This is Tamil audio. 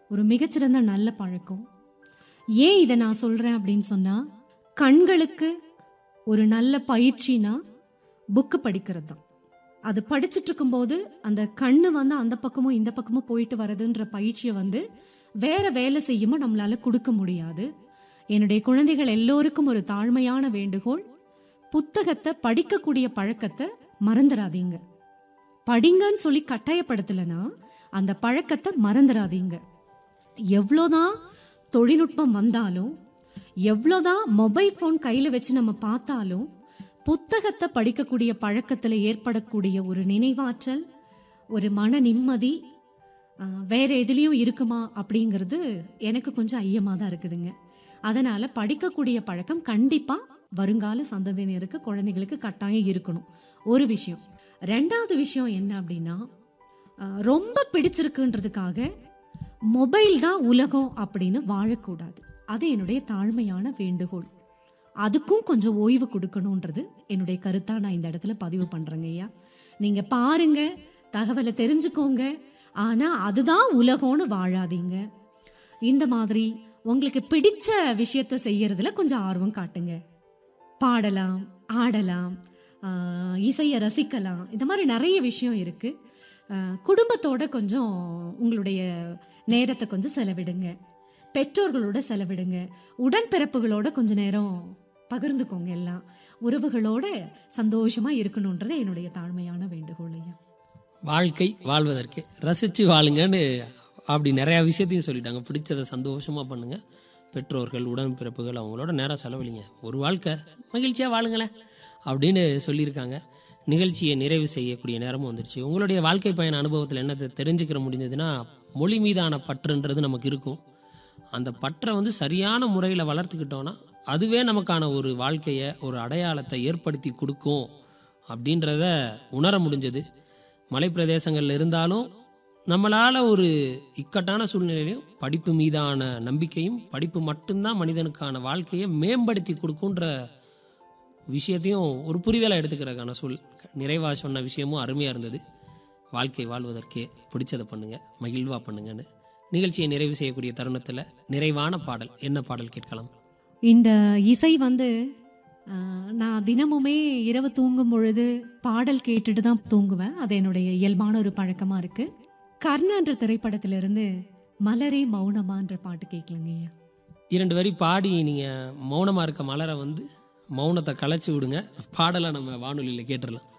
ஒரு மிகச்சிறந்த நல்ல பழக்கம் ஏன் இதை நான் சொல்றேன் அப்படின்னு சொன்னா கண்களுக்கு ஒரு நல்ல பயிற்சினா புக்கு படிக்கிறது தான் அது படிச்சுட்டு இருக்கும்போது அந்த கண்ணு வந்து அந்த பக்கமும் இந்த பக்கமும் போயிட்டு வரதுன்ற பயிற்சியை வந்து வேற வேலை செய்யுமோ நம்மளால கொடுக்க முடியாது என்னுடைய குழந்தைகள் எல்லோருக்கும் ஒரு தாழ்மையான வேண்டுகோள் புத்தகத்தை படிக்கக்கூடிய பழக்கத்தை மறந்துடாதீங்க படிங்கன்னு சொல்லி கட்டாயப்படுத்தலைன்னா அந்த பழக்கத்தை மறந்துடாதீங்க எவ்வளோதான் தொழில்நுட்பம் வந்தாலும் எவ்வளோதான் மொபைல் ஃபோன் கையில் வச்சு நம்ம பார்த்தாலும் புத்தகத்தை படிக்கக்கூடிய பழக்கத்தில் ஏற்படக்கூடிய ஒரு நினைவாற்றல் ஒரு மன நிம்மதி ஆஹ், வேற எதுலேயும் இருக்குமா அப்படிங்கிறது எனக்கு கொஞ்சம் ஐயமாக தான் இருக்குதுங்க அதனால படிக்கக்கூடிய பழக்கம் கண்டிப்பாக வருங்கால சந்ததியினருக்கு குழந்தைகளுக்கு கட்டாயம் இருக்கணும் ஒரு விஷயம் ரெண்டாவது விஷயம் என்ன அப்படின்னா ஆஹ், ரொம்ப பிடிச்சிருக்குன்றதுக்காக மொபைல் தான் உலகம் அப்படின்னு வாழக்கூடாது அது என்னுடைய தாழ்மையான வேண்டுகோள் அதுக்கும் கொஞ்சம் ஓய்வு கொடுக்கணுன்றது என்னுடைய கருத்தா நான் இந்த இடத்துல பதிவு பண்றேங்க ஐயா நீங்க பாருங்க தகவலை தெரிஞ்சுக்கோங்க ஆனா அதுதான் உலகம்னு வாழாதீங்க இந்த மாதிரி உங்களுக்கு பிடிச்ச விஷயத்த செய்யறதுல கொஞ்சம் ஆர்வம் காட்டுங்க பாடலாம் ஆடலாம் ஆஹ், இசையை ரசிக்கலாம் இந்த மாதிரி நிறைய விஷயம் இருக்கு ஆஹ், குடும்பத்தோட கொஞ்சம் உங்களுடைய நேரத்தை கொஞ்சம் செலவிடுங்க பெற்றோர்களோட செலவிடுங்க உடன்பிறப்புகளோட கொஞ்ச நேரம் பகிர்ந்துக்கோங்க எல்லாம் உறவுகளோட சந்தோஷமா இருக்கணுன்றது என்னுடைய தாழ்மையான வேண்டுகோள் ஐயா வாழ்க்கை வாழ்வதற்கு ரசித்து வாழுங்கன்னு அப்படி நிறையா விஷயத்தையும் சொல்லிட்டாங்க பிடிச்சதை சந்தோஷமாக பண்ணுங்க பெற்றோர்கள் உடன்பிறப்புகள் அவங்களோட நேரம் செலவழிங்க ஒரு வாழ்க்கை மகிழ்ச்சியாக வாழுங்களேன் அப்படின்னு சொல்லியிருக்காங்க நிகழ்ச்சியை நிறைவு செய்யக்கூடிய நேரமும் வந்துருச்சு உங்களுடைய வாழ்க்கை பயண அனுபவத்தில் என்ன தெ- தெரிஞ்சுக்கிற முடிஞ்சதுன்னா மொழி மீதான பற்றுன்றது நமக்கு இருக்கும் அந்த பற்றை வந்து சரியான முறையில் வளர்த்துக்கிட்டோன்னா அதுவே நமக்கான ஒரு வாழ்க்கையை ஒரு அடையாளத்தை ஏற்படுத்தி கொடுக்கும் அப்படின்றத உணர முடிஞ்சது மலைப்பிரதேசங்கள்ல இருந்தாலும் நம்மளால் ஒரு இக்கட்டான சூழ்நிலையிலையும் படிப்பு மீதான நம்பிக்கையும் படிப்பு மட்டும்தான் மனிதனுக்கான வாழ்க்கையை மேம்படுத்தி கொடுக்குன்ற விஷயத்தையும் ஒரு புரிதலை எடுத்துக்கிறதுக்கான சூழ் நிறைவாக சொன்ன விஷயமும் அருமையாக இருந்தது வாழ்க்கை வாழ்வதற்கே பிடிச்சதை பண்ணுங்க மகிழ்வா பண்ணுங்கன்னு நிகழ்ச்சியை நிறைவு செய்யக்கூடிய தருணத்தில் நிறைவான பாடல் என்ன பாடல் கேட்கலாம் இந்த இசை வந்து ஆஹ், நான் தினமுமே இரவு தூங்கும் பொழுது பாடல் கேட்டுட்டு தான் தூங்குவேன் அது என்னுடைய இயல்பான ஒரு பழக்கமா இருக்கு கர்ணன்ற திரைப்படத்திலிருந்து மலரே மௌனமான்ற பாட்டு கேட்கலங்க ஐயா இரண்டு வரி பாடி நீங்கள் மௌனமாக இருக்க மலரை வந்து மௌனத்தை கலைச்சி விடுங்க பாடலை நம்ம வானொலியில் கேட்டுடலாம்